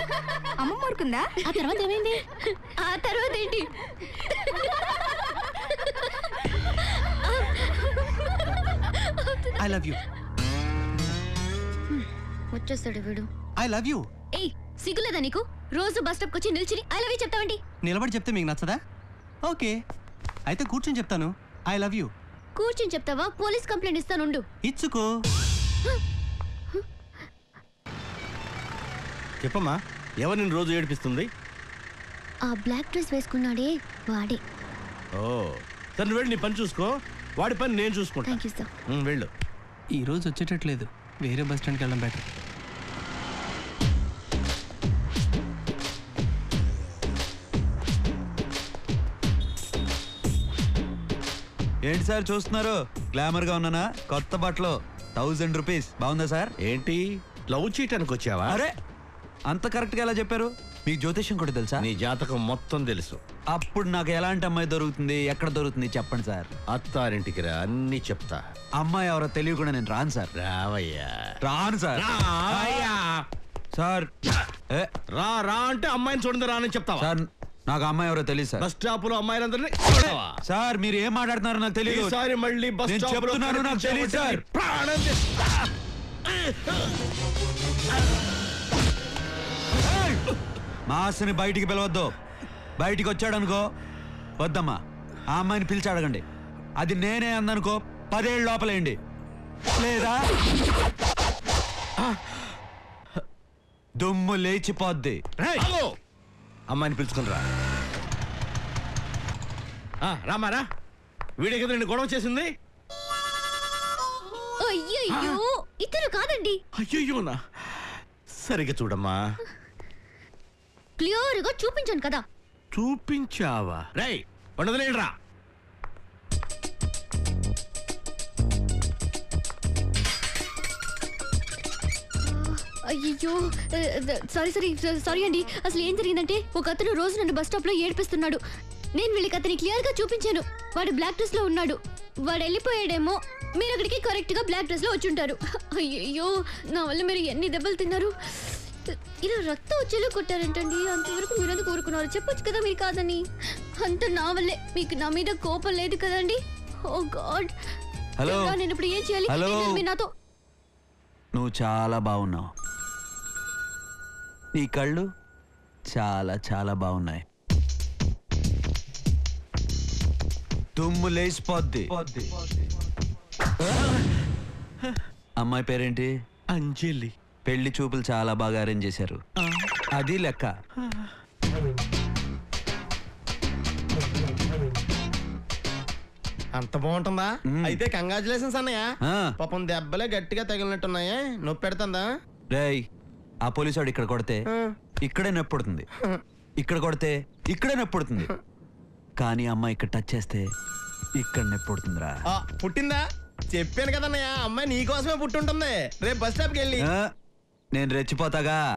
అమ్మ ఊరుకుందా ఆ తర్వాత ఏమైంది ఆ తర్వాత ఏంటి ఐ లవ్ యూ వచ్చేస్తాడు వీడు ఐ లవ్ యూ ఏయ్ సిగ్గులేదా నీకు రోజు బస్ స్టాప్ వచ్చి నిల్చుని ఐ లవ్ యూ చెప్తావండి నిలబడి చెప్తే మీకు నచ్చదా ఓకే అయితే కూర్చొని చెప్తాను ఐ లవ్ యూ కూర్చుని చెప్తావా పోలీస్ కంప్లైంట్ ఇస్తానుండు ఇచ్చుకో చెప్పమ్మా ఎవరు నిన్ను రోజు ఏడిపిస్తుంది ఆ బ్లాక్ డ్రెస్ వేసుకున్నాడే వాడే ఓ సరే నువ్వు వెళ్ళి నీ పని చూసుకో వాడి పని నేను చూసుకుంటా థ్యాంక్ యూ సార్ ఉమ్, వెళ్ళు ఈ రోజు వచ్చేటట్లేదు వేరే బస్ స్టాండ్కి వెళ్ళడం బెటర్ ఏంటి సార్ చూస్తున్నారు గ్లామర్ గా ఉన్నానా కొత్త బట్టలు థౌజండ్ రూపీస్ బాగుందా సార్ ఏంటి లవ్ చేయటానికి వచ్చావా అరే అంత కరెక్ట్ గా ఎలా చెప్పారు మీకు జ్యోతిష్యం కూడా తెలుసా నీ జాతకం మొత్తం తెలుసు అప్పుడు నాకు ఎలాంటి అమ్మాయి దొరుకుతుంది ఎక్కడ దొరుకుతుంది చెప్పండి సార్ అత్తారింటికి రా అన్ని చెప్తా అమ్మాయి ఎవరో తెలియకుండా నేను రాను సార్ రావయ్యా రాను సార్ రావయ్యా సార్ ఏ, రా రా అంటే అమ్మాయిని చూడండి రా అని చెప్తావా సార్ నాకు అమ్మాయి ఎవరో తెలియదు సార్ బస్ స్టాప్ లో అమ్మాయిలందరినీ చూడవా? సార్ మీరు ఏం మాట్లాడుతున్నారో నాకు తెలియదు ఈసారి మళ్ళీ బస్ నేను స్టాప్ లో చెప్తున్నాను, నాకు తెలీదు, సార్. ప్రాణం తీస్తా. మాస్ని బయటికి పిలవద్దు బయటికి వచ్చాడు అనుకో వద్దమ్మా ఆ అమ్మాయిని పిలిచి అడగండి అది నేనే అందనుకో పదేళ్ళు లోపలేయండి లేదా దుమ్ము లేచిపోద్ది రేయ్, ఆగు. అమ్మాయిని పిలుచుకుని రా ఆ, రామా రా వీడే కదా నేను గొడవ చేసింది అయ్యయ్యో ఇతను కాదండి అయ్యోనా సరిగ్గా చూడమ్మా క్లియర్ గా చూపించాను కదా చూపించావా రై ఉండదులేండి రా అయ్యో సారీ సారీ సారీ అండి అసలు ఏం జరిగిందంటే ఒక అతను రోజు నన్ను బస్ స్టాప్ లో ఏడిపిస్తున్నాడు నేను వీళ్ళకి అతని క్లియర్ గా చూపించాను వాడు బ్లాక్ డ్రెస్ లో ఉన్నాడు వాడు వెళ్ళిపోయాడేమో మీరు అక్కడికి కరెక్ట్ గా బ్లాక్ డ్రెస్ లో వచ్చుంటారు అయ్యో నా వల్ల మీరు ఎన్ని దెబ్బలు తిన్నారు ఇలా రక్తం వచ్చేలా కొట్టారంటండి అంతవరకు మీరు ఎందుకు కోరుకున్నారు చెప్పొచ్చు కదా మీరు కాదని అంత నా వల్లే మీకు నా మీద కోపం లేదు కదండి ఓ గాడ్ హలో నేను ఇప్పుడు ఏం చేయాలి హలో. ఏంటండి మీరు నాతో నువ్వు చాలా బాగున్నావు నీ కళ్ళు చాలా చాలా బాగున్నాయి దుమ్ము లేచిపోద్ది అమ్మాయి పేరేంటి అంజలి పెళ్లి చూపులు చాలా బాగా అరేంజ్ చేశారు అది లెక్క అంత బాగుంటుందా మ్మ్. అయితే కంగ్రాచులేషన్స్ అన్నయ్య ఆ. పాపం దెబ్బలే గట్టిగా తగిలినట్టున్నాయే నొప్పి పెడుతుందా రేయ్ ఆ పోలీసు ఇక్కడ కొడితే ఆ. ఇక్కడే నొప్పుడుతుంది ఇక్కడ కొడితే ఇక్కడే నొప్పుడుతుంది కానీ అమ్మాయి ఇక్కడ టచ్ చేస్తే ఇక్కడ నొప్పుడుతుందిరా ఆ, పుట్టిందా చెప్పాను కదన్నయ్య అమ్మాయి నీకోసమే పుట్టుంటుంది రేపు బస్ స్టాప్కి వెళ్ళి ఆ, నేను రెచ్చిపోతాగా